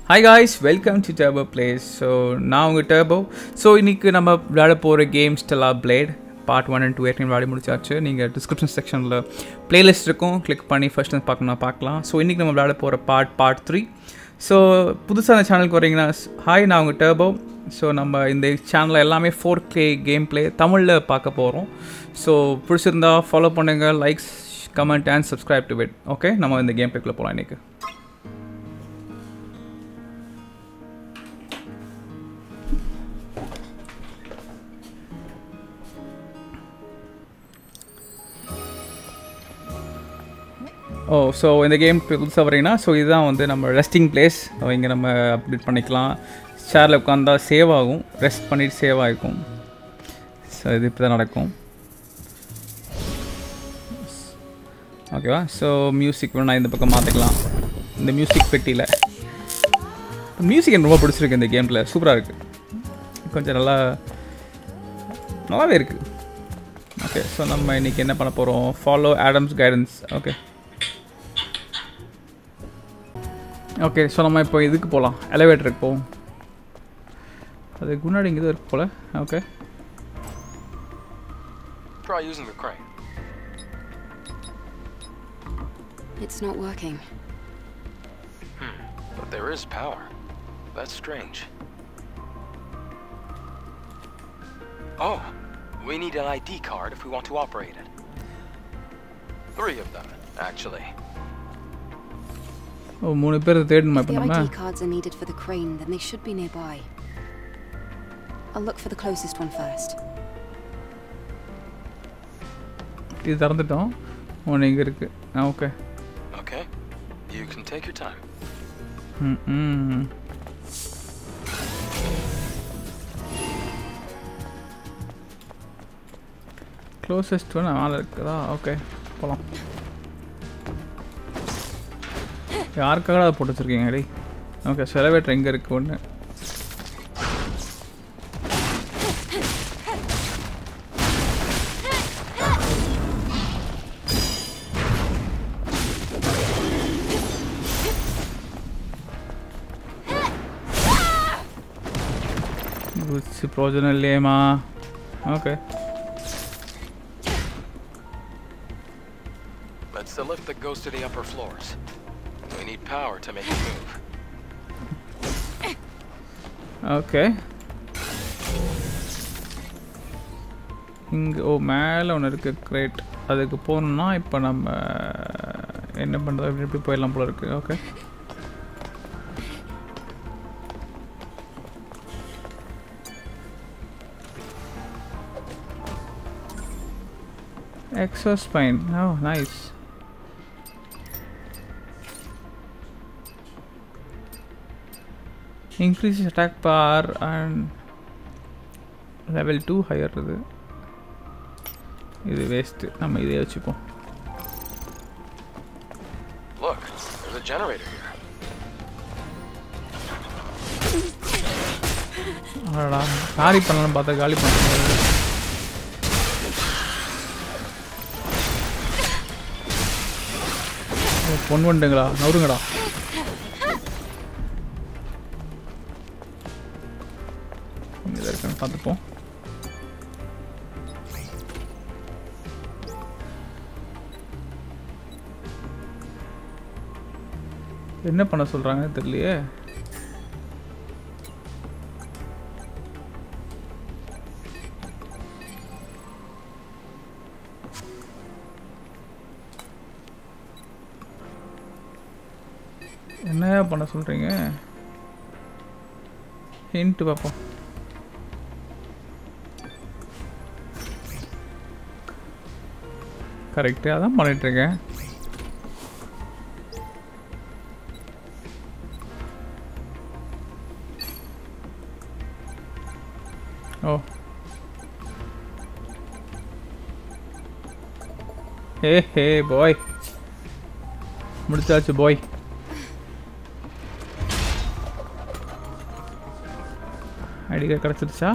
Hi guys welcome to Turbo Plays so நான் உங்கள் Turbo so இன்றைக்கி நம்ம விளையாட போகிற game Stellar Blade part one and two ஏற்கனவே விளையாடி முடிச்சாச்சு நீங்கள் டிஸ்கிரிப்ஷன் செக்ஷனில் பிளேலிஸ்ட் இருக்கும் கிளிக் பண்ணி ஃபஸ்ட் வந்து பார்க்கணும்னா பார்க்கலாம் ஸோ இன்றைக்கி நம்ம விளையாட போகிற பார்ட் பார்ட் த்ரீ ஸோ புதுசாக அந்த சேனலுக்கு வரீங்கன்னா ஹாய் நான் உங்கள் டர்போ ஸோ நம்ம இந்த சேனலில் எல்லாமே ஃபோர் கே கேம் ப்ளே தமிழில் பார்க்க போகிறோம் ஸோ பிடிச்சிருந்தா ஃபாலோ பண்ணுங்கள் likes comment and subscribe to it okay நம்ம இந்த கேம் ப்ளேக்குள்ளே போகலாம் இன்றைக்கி ஓ ஸோ இந்த கேம் புதுசாக வரீங்கன்னா ஸோ இதுதான் வந்து நம்ம ரெஸ்டிங் பிளேஸ் இங்கே நம்ம அப்டேட் பண்ணிக்கலாம் சேரில் உட்காந்தா சேவ் ஆகும் ரெஸ்ட் பண்ணிட்டு சேவ் ஆகிக்கும் ஸோ இது இப்படி தான் நடக்கும் ஓகேவா ஸோ மியூசிக் வேணும் இந்த பக்கம் மாற்றிக்கலாம் இந்த மியூசிக் பெட்டியில் மியூசிக் எனக்கு ரொம்ப பிடிச்சிருக்கு இந்த கேமில் சூப்பராக இருக்குது கொஞ்சம் நல்லா நல்லாவே இருக்குது ஓகே ஸோ நம்ம இன்றைக்கி என்ன பண்ண போகிறோம் follow Adam's guidance okay okay so நம்ம இப்போ இதுக்கு போகலாம் எலிவேட்டருக்கு போவோம் அதுக்கு முன்னாடி இங்கே தான் இருக்கு போல் okay Try using the crane. It's not working. But there is power. That's strange. Oh, we need an ID card if we want to operate it. Three of them, actually. ஓ மூணு பேர் தேடணுமா If இப்போ the நம்ம ID cards are needed for the crane, then they should be nearby. I'll look for the closest one first. இது திறந்துட்டோம் ஒன்று இங்கே இருக்குது ஆ okay Okay, you can take your time. ம் ம் க்ளோசஸ்ட் ஒன்று மேலே இருக்குதா ஓகே போகலாம் யாருக்காக அதை போட்டு வச்சுருக்கீங்க டேய் ஓகே செலவேட்டர் எங்கே இருக்குது ஒன்று குச்சி பிரோஜனம் இல்லையேம்மா okay That's the lift that goes to the upper floors. We need power to make it move. Okay இங்கே ஓ மேலே ஒன்று இருக்குது கிரேட் அதுக்கு போகணுன்னா இப்போ நம்ம என்ன பண்ணுறது அப்படி இப்படி போயிடலாம் போல இருக்குது okay Exospine. Oh, nice. Increases attack power and level 2 higher இது இது வேஸ்ட்டு நம்ம இதே வச்சுப்போம் Look, there's a generator here. அடடா காலி பண்ணலாம்னு பார்த்தா காலி பண்ண பொன் வந்துங்களா நவருங்கடா இங்கே இருக்கான்னு பார்த்துப்போம் என்ன பண்ண சொல்கிறாங்கன்னு தெரியலையே என்னையா பண்ண சொல்கிறீங்க ஹிண்ட்டு பார்ப்போம் கரெக்டு அதான் பண்ணிகிட்ருக்கேன் ஓ ஹே ஹே பாய் முடிச்சாச்சு பாய் ஐடிகா கிடச்சிருச்சா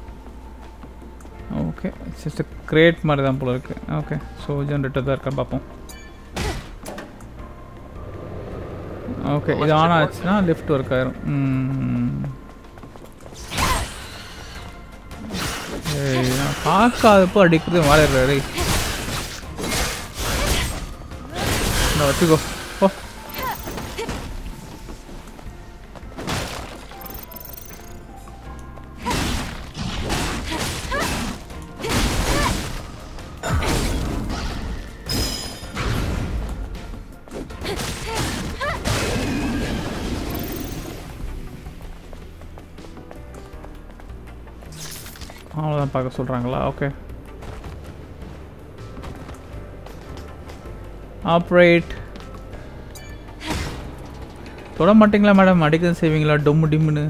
ஓகே ஜஸ்ட் கிரேட் மாதிரி தான் போல இருக்கு ஓகே ஸோ ஜென்ரேட்டர் தான் இருக்கா பார்ப்போம் ஓகே Well, இது let's ஆன் check ஆச்சுன்னா லிஃப்ட் ஒர்க் ஆயிரும் ம். ஏய் நான் பார்க்காதப்போ அடிக்கிறது மாறிடுறாரு இந்த வச்சுக்கோ போ அவ்வளோதான் பார்க்க சொல்கிறாங்களா ஓகே ஆப்ரேட் தொட மாட்டீங்களா மேடம் அடிக்கிறது செய்வீங்களா டொம்மு டிம்முன்னு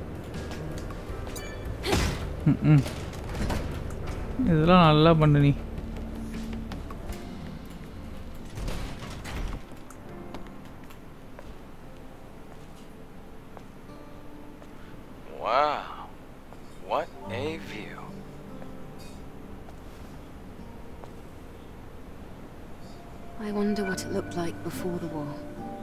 ம், ம் இதெல்லாம் நல்லா பண்ணு நீ Wow. What a view. I wonder what it looked like before the war.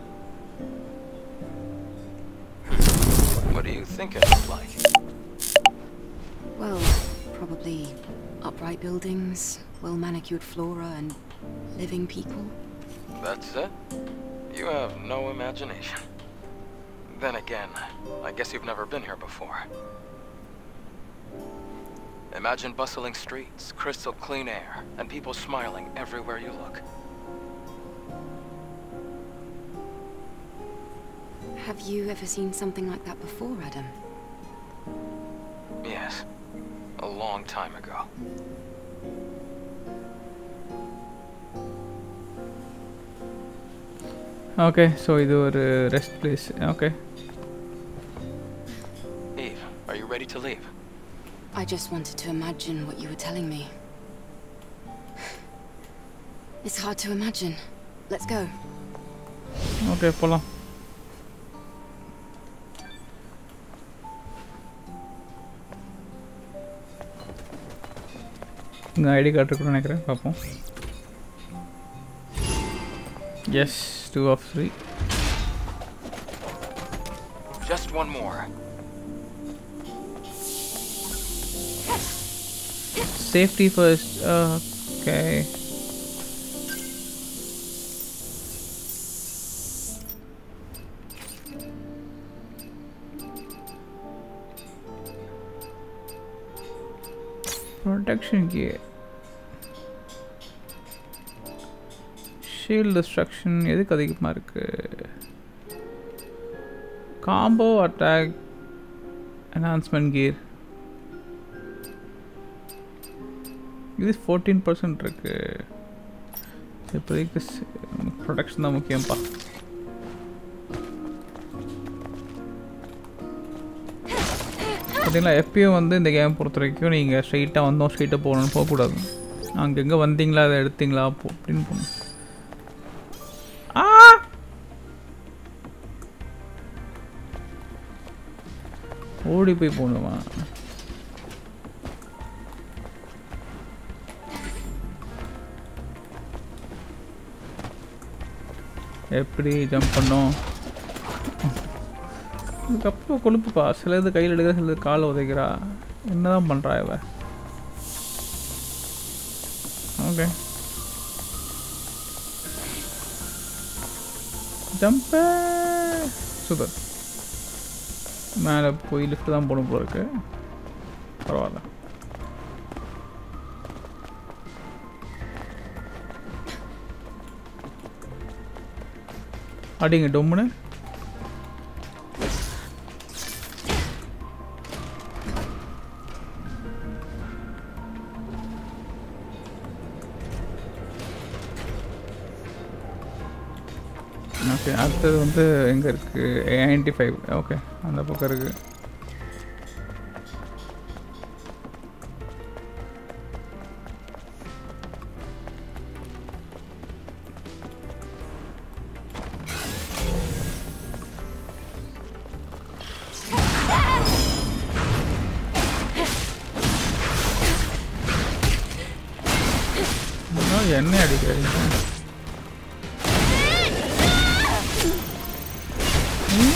What do you think it looked like? Well, probably upright buildings, well manicured flora, and living people. That's it? You have no imagination. Then again, I guess you've never been here before. Imagine bustling streets, crystal clean air, and people smiling everywhere you look. Have you ever seen something like that before, Adam? Yes. A long time ago. Okay so இது ஒரு rest place okay Eve, are you ready to leave? I just wanted to imagine what you were telling me. It's hard to imagine. Let's go. Okay போகலாம் இங்கே ID card இருக்குன்னு நினைக்கிறேன் பார்ப்போம் yes two of three Just one more. Safety first okay protection gear shield destruction எதுக்கு அதிகமாக இருக்கு combo attack enhancement gear இது fourteen percent இருக்கு இப்போதைக்கு ப்ரொடக்ஷன் தான் முக்கியம்ப்பா பார்த்தீங்களா எப்பயும் வந்து இந்த கேம் பொறுத்த வரைக்கும் நீங்கள் ஸ்ட்ரைட்டாக வந்தோம் ஸ்ட்ரைட்டாக போகணும்னு போகக்கூடாது அங்கங்கே வந்தீங்களா அதை எடுத்தீங்களா போ அப்படின்னு போகணும் ஆ ஓடி போய் போகணுமா எப்படி ஜம்ப் பண்ணோம் இதுக்கப்புறம் கொழுப்புப்பா சில இது கையில் எடுக்கிற சில இது காலை உதைக்கிறா என்னதான் பண்ணுறா இவ ஓகே ஜம்பே சூப்பர் மேலே போய் லிஃப்ட் தான் போகணும் போல இருக்கு பரவாயில்ல அடிங்க டொம்முன்னு ஓகே அடுத்தது வந்து எங்கே இருக்குது நைன்டி ஃபைவ் ஓகே அந்த பக்கம் இருக்குது இன்னும் எண்ணெய் அடிக்கிறீங்க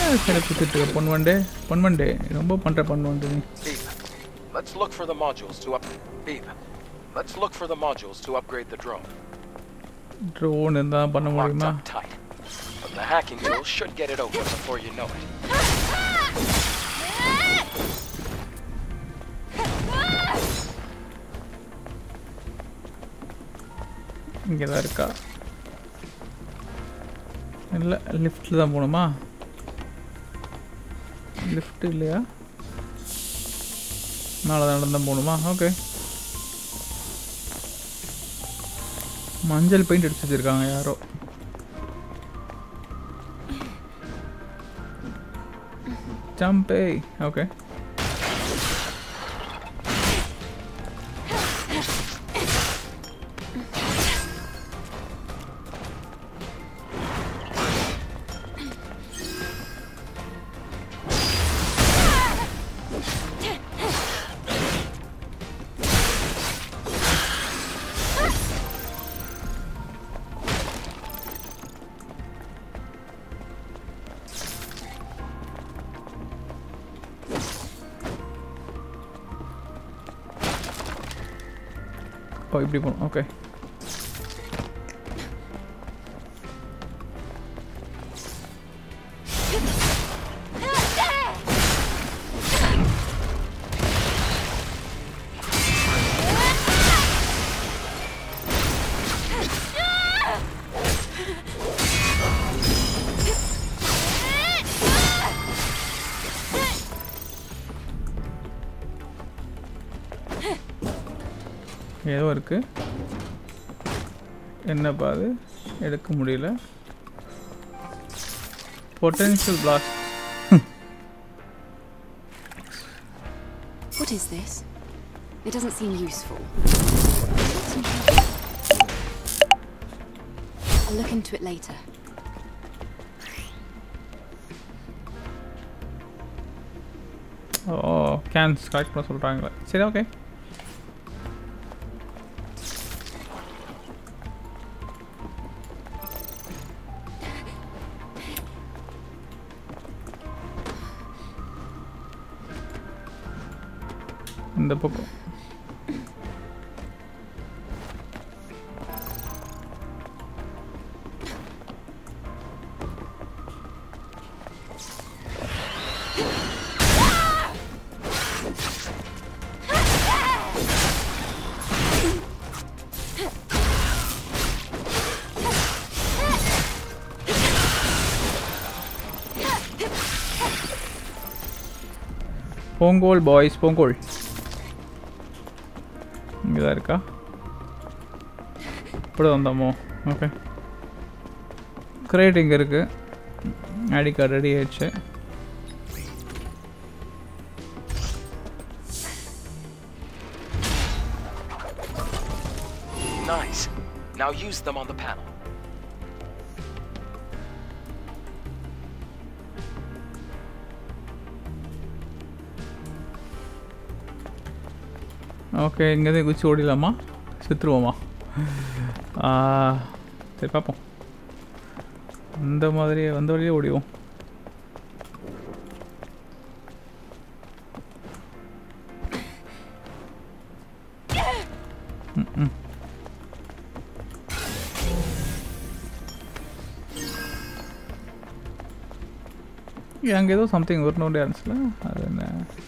சரி குத்திட்டு இருக்க பொன் வண்டே பொன் வண்டே ரொம்ப பண்ணுற பொன் வண்டே நீ Beep. Let's look for the modules to up. Beep. Let's look for the modules to upgrade the drone. Drone இருந்தால் பண்ண Locked முடியுமா up tight. But the hacking tools should get it open before you know it. இங்கே தான் இருக்கா இல்லை லிஃப்ட்டில் தான் போகணுமா lift இல்லையா மேலே தான் தான் போகணுமா ஓகே மஞ்சள் பெயிண்ட் அடிச்சு வச்சிருக்காங்க யாரோ ஜம்பே ஓகே ஓ இப்படி போகணும் ஓகே ஏதோ இருக்கு என்னப்பா அது எடுக்க முடியல potential blast What is this? It doesn't seem useful. I'll look into it later. ஓ கேன்ஸ் கலெக்ட் பண்ண சொல்கிறாங்களே சரி ஓகே இந்த பக்கம் பொங்கோல் பாய்ஸ் பொங்கோல் இங்கே தான் இருக்கா இப்படி வந்தோமோ ஓகே கிரேட் இங்கே இருக்குது ஐடி கார்டு ரெடி ஆயிடுச்சு Nice. Now use them on the panel. Okay இங்கேருந்து குச்சி ஓடிடலாமா செத்துருவோமா ஆ, சரி பார்ப்போம் அந்த மாதிரியே வந்த வழியே ஓடிவோம் ம், ம். அங்கே ஏதோ சம்திங் ஒரு நோண்டே இருந்துச்சுல அது என்ன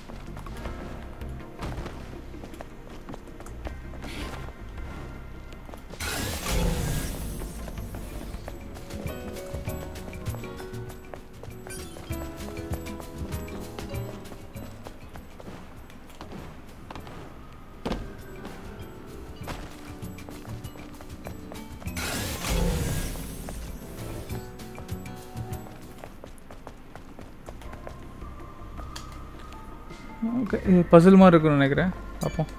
ஓகே இது பசில் மாதிரி இருக்குன்னு நினைக்கிறேன் பார்ப்போம்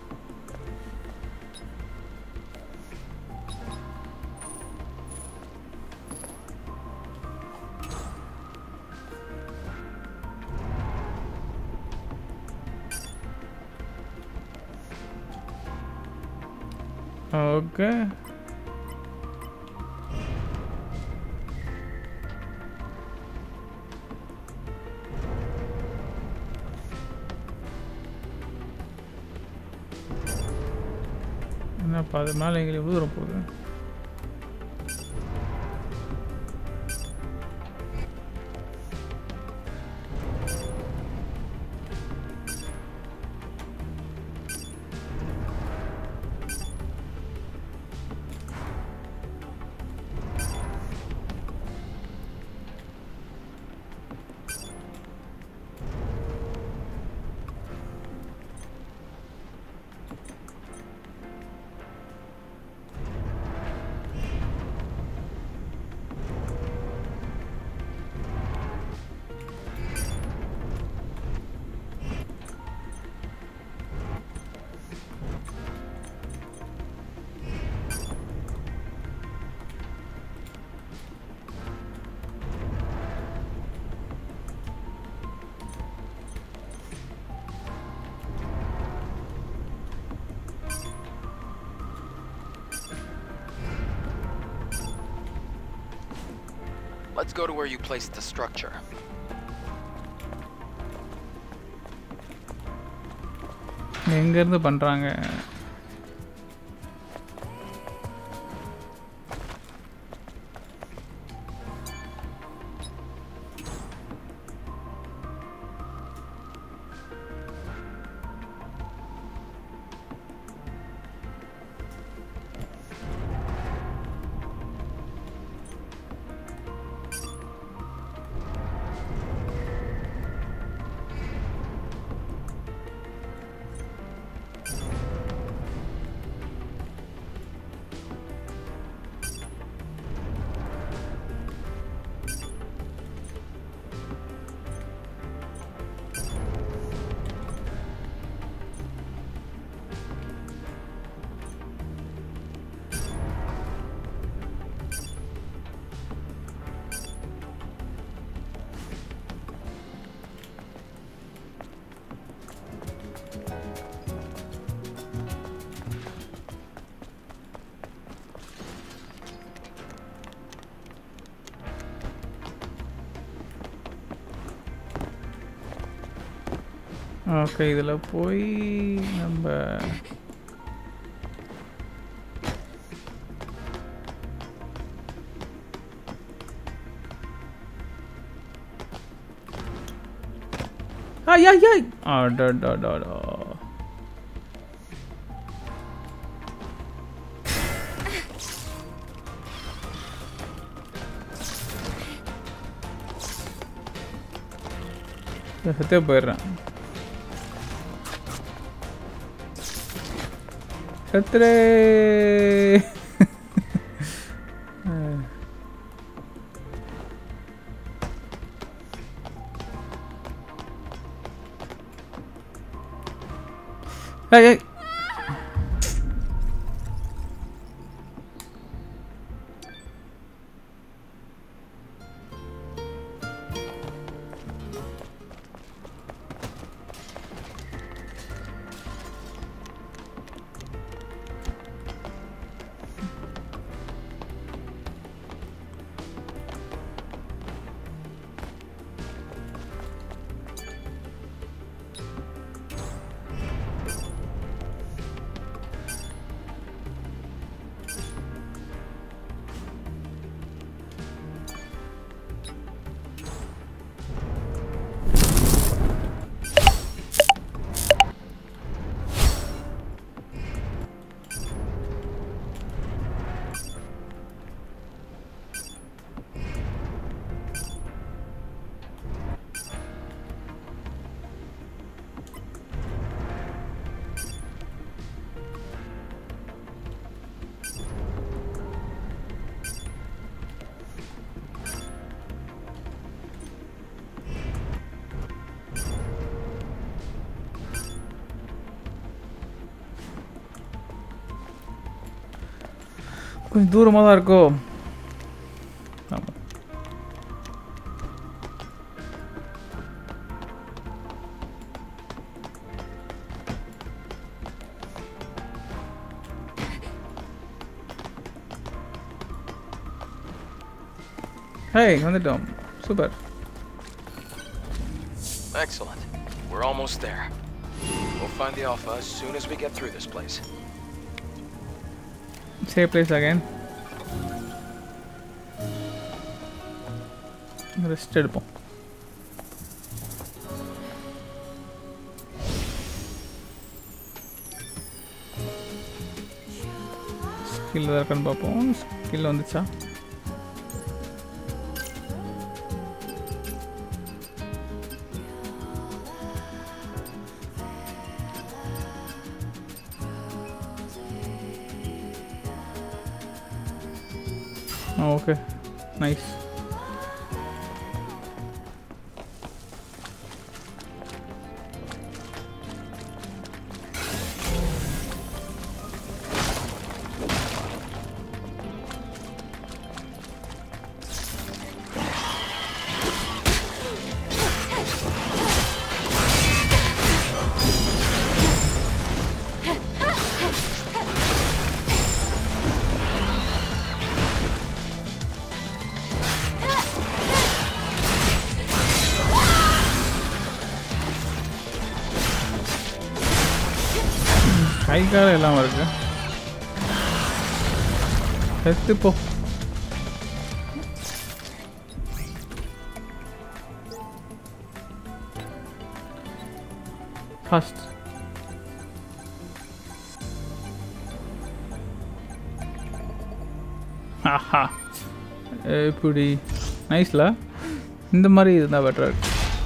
ஓகே அப்போ அது மேலே எங்கே எவ்வளோ தூரம் போகுது Let's go to where you placed the structure. எங்கேருந்து பண்ணுறாங்க ஓகே இதில் போய் நம்ம ஐய் ஐய் ஐய் அடடடடா செத்தே போயிடுறேன் செத்துறே ஏய் ஏய் கொஞ்சம் தூரமாக தான் இருக்கோ ஆமாம் ஹேய் வந்துட்டோம் super Excellent. We're almost there. We'll find the Alpha as soon as we get through this place. Safe place again rest எடுப்போம் ஸ்கில் இருக்கான்னு பார்ப்போம் ஸ்கில் வந்துச்சா ஓகே நைஸ் கை காலம் எல்லாம் இருக்கு செத்து போ ஃபர்ஸ்ட் ஆஹா எப்படி நைஸ்ல இந்த மாதிரி இருந்தால் பெட்டராக இருக்கு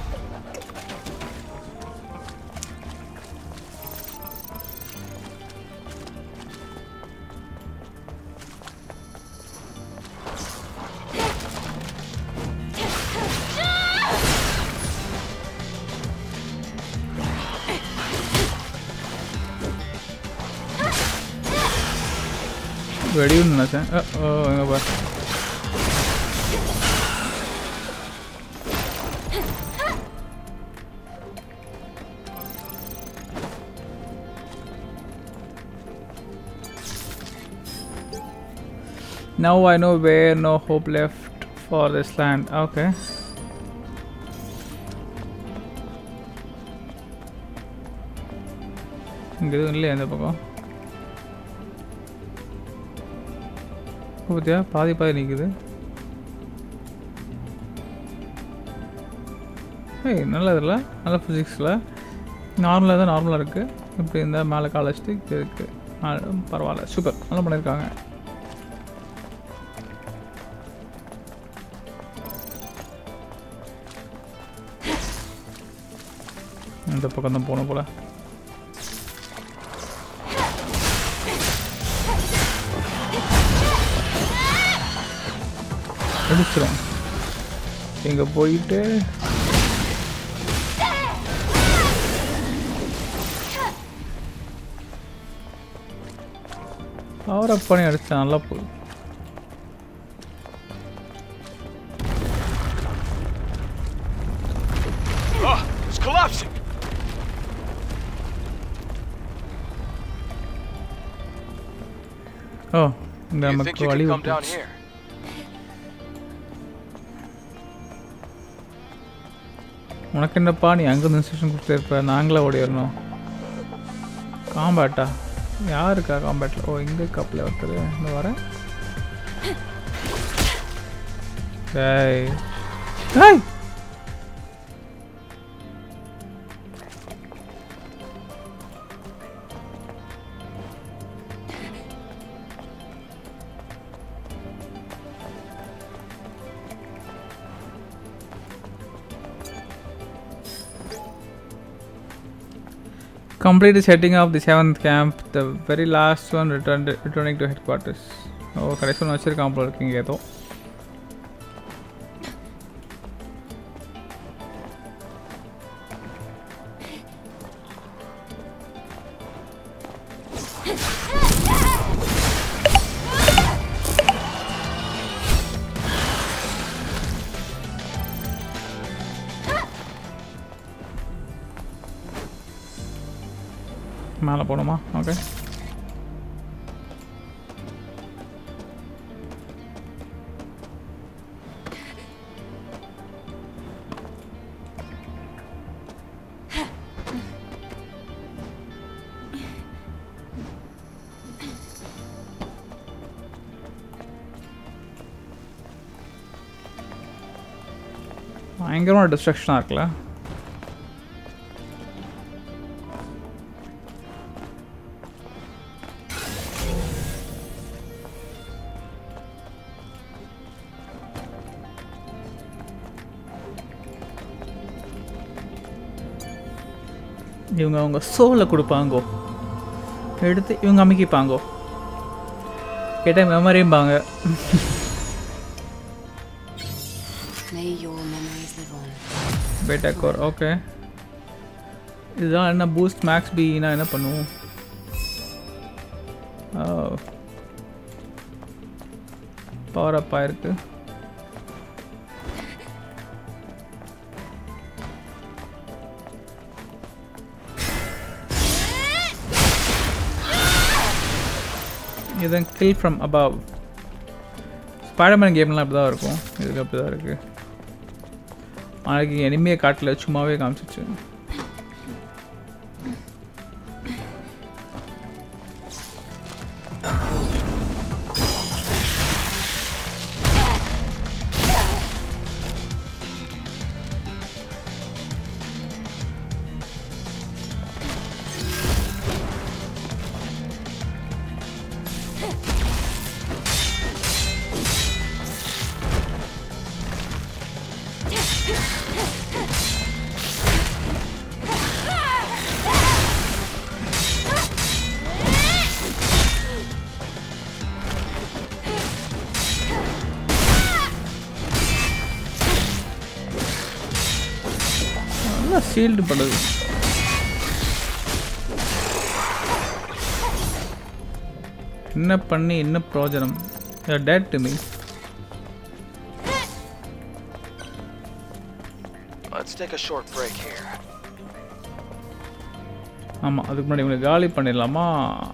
வெடியும் நினச்சேன் ஓ எங்க பா Now I know where no hope left for this land. Okay. இங்க எதுவும் இல்லையா இந்த பக்கம் பார்த்தியா பாதி பாதி நிற்குது ஏய் நல்லதில்ல நல்ல ஃபிசிக்ஸில் நார்மலாக தான் நார்மலாக இருக்குது இப்படி இருந்தால் மேலே கால் வச்சுட்டு இது இருக்குது பரவாயில்ல சூப்பர் நல்லா பண்ணியிருக்காங்க இந்த பக்கம் தான் போகணும் போல அடிச்சிடும் இங்கே போயிட்டு பவர் அப் பண்ணி அடிச்சா நல்லா போகுது Oh, it's collapsing! ஓ இந்த You think நமக்கு you வழி can come down விட்டுருச்சு. here? உனக்கு என்னப்பா நீ அங்கே இன்ஸ்ட்ரக்ஷன் கொடுத்துருப்ப நாங்களே ஓடிடணும் காம்பேட்டா யாருக்கா காம்பேட்டில் ஓ இங்கே கப்பில் ஒருத்தர் இந்த வரேன் டேய் டேய் Complete the setting of the seventh camp. The very last one returned returning to headquarters. ஓ கடைசி ஒன்று வச்சிருக்கான் போல இருக்கீங்க ஏதோ மேலே போகணுமா ஓகே பயங்கரமான டிஸ்ட்ரக்ஷனாக இருக்குல்ல இவங்க அவங்க சோலை கொடுப்பாங்கோ எடுத்து இவங்க அமைக்கிப்பாங்கோ கேட்டால் மெமரிம்பாங்க May your memories live on. Beta core okay இதுதான் என்ன பூஸ்ட் மேக்ஸ் பினா என்ன பண்ணுவோம் பவர் அப் ஆயிருக்கு இதன் கில் ஃப்ரம் அபவ் ஸ்பைடர்மேன் கேம்லாம் அப்படி தான் இருக்கும் இதுக்கு அப்படி தான் இருக்குது நாளைக்கு எனிமையை காட்டல சும்மாவே காமிச்சிச்சு நல்லா சீல்டு படுது என்ன பண்ணி என்ன பிரயோஜனம் date to me Let's take a short break here. ஆமாம் அதுக்கு முன்னாடி இவங்களை காலி பண்ணிடலாமா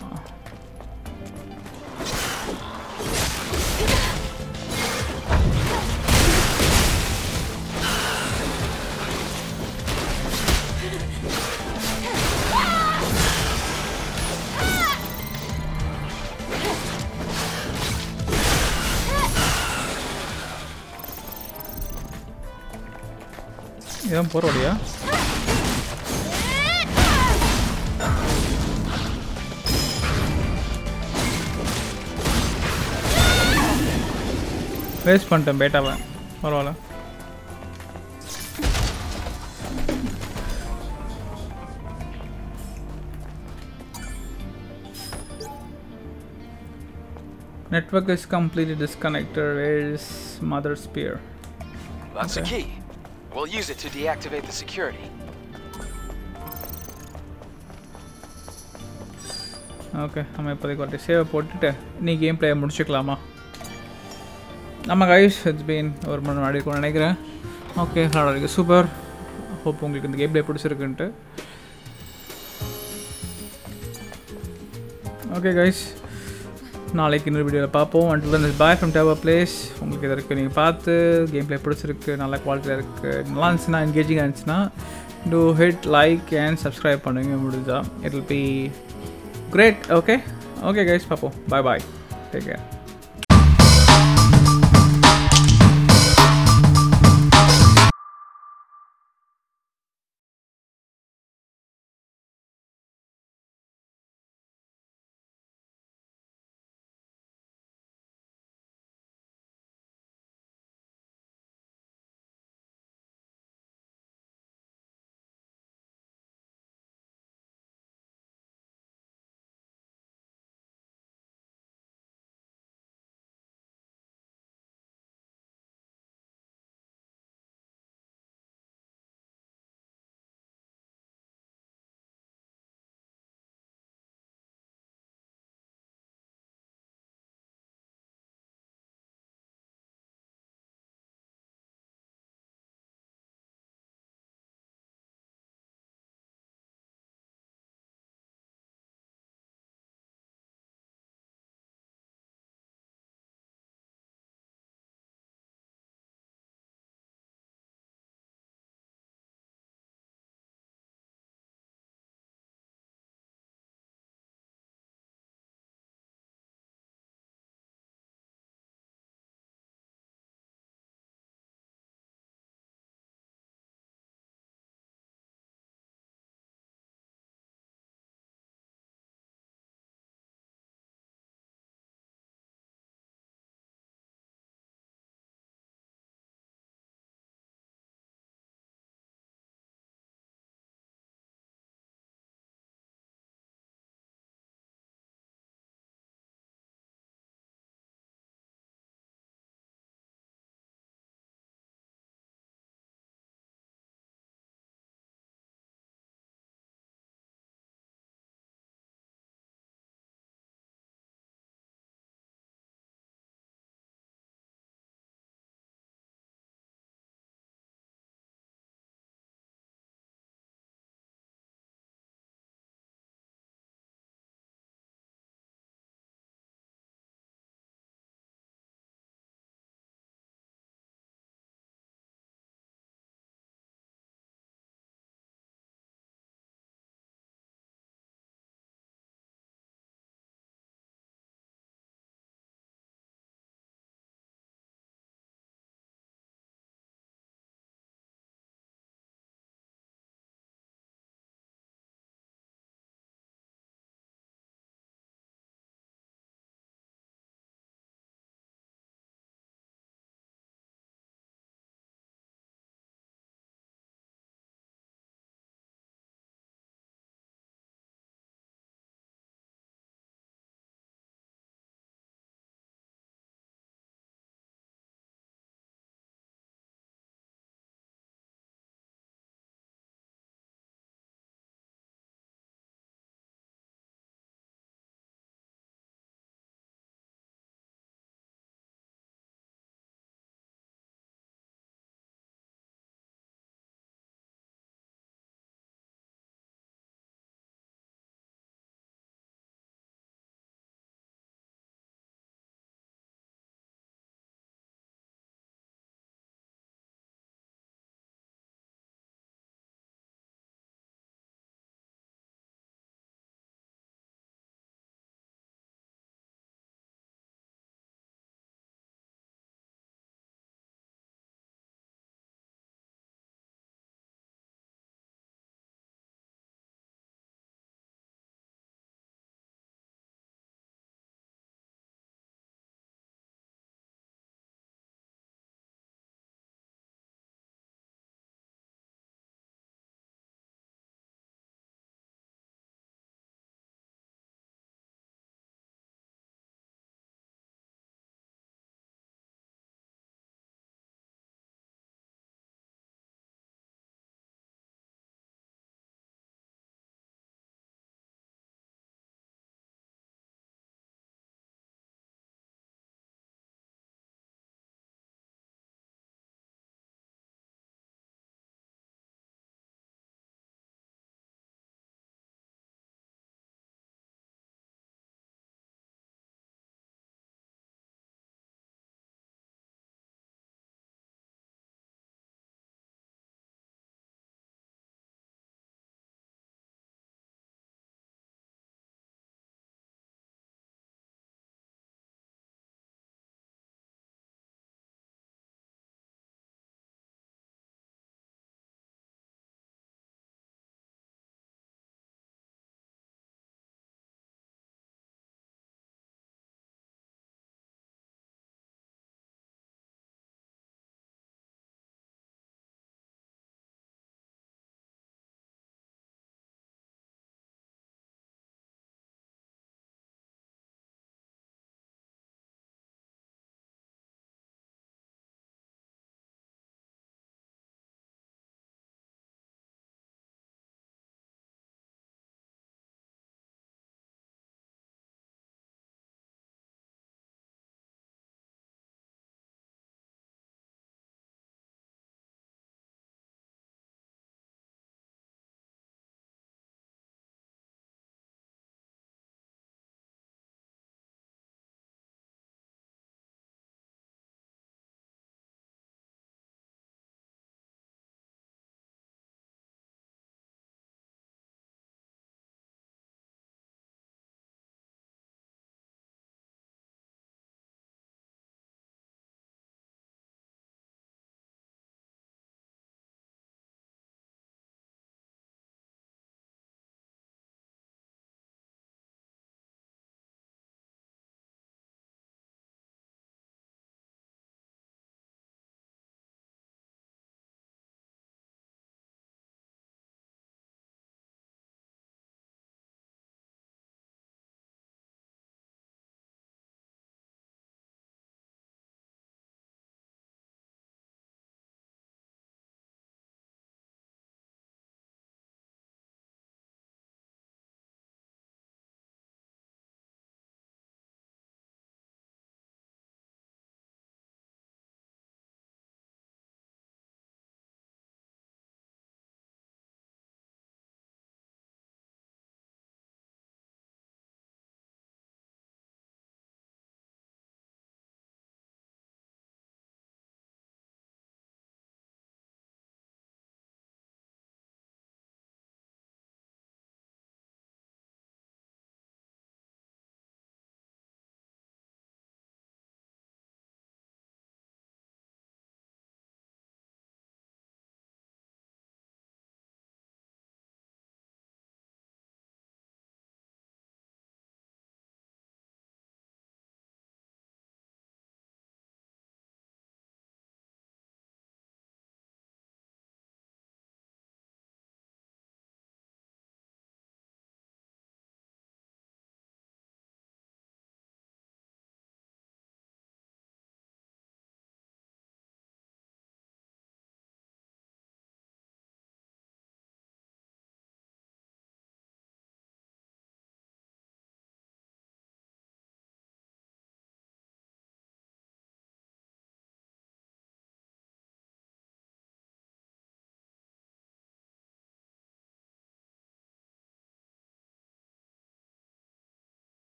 இதான் போகிற வழியா வேஸ்ட் பண்ணிட்டேன் பேட்டாவை பரவாயில்ல Network is completely disconnected. Where is Mother Spear? That's Okay. the key. We'll use it to deactivate the security. Okay நம்ம இப்போதைக்கு ஒரு சேவை போட்டுட்டு நீ கேம் பிளே முடிச்சுக்கலாமா நம்ம கைஸ் இட்ஸ் பீன் ஒரு மணி நேரம் இருக்கும்னு நினைக்கிறேன் ஓகே இருக்கு சூப்பர் ஹோப் உங்களுக்கு இந்த கேம் பிளே பிடிச்சிருக்குன்ட்டு ஓகே கைஸ் நாளைக்கு இன்னொரு வீடியோவில் பார்ப்போம் அண்ட் வந்து பாய் ஃப்ரம் டவர் பிளேஸ் உங்களுக்கு இது இருக்குது நீங்கள் பார்த்து கேம் பிளே பிடிச்சிருக்கு நல்ல குவாலிட்டியில் இருக்குது நல்லா இருந்துச்சுன்னா என்கேஜிங்காக இருந்துச்சுன்னா do hit like and subscribe பண்ணுங்க முடிஞ்சா it will be great okay okay guys பார்ப்போம் பாய் பாய் டேக் கேர்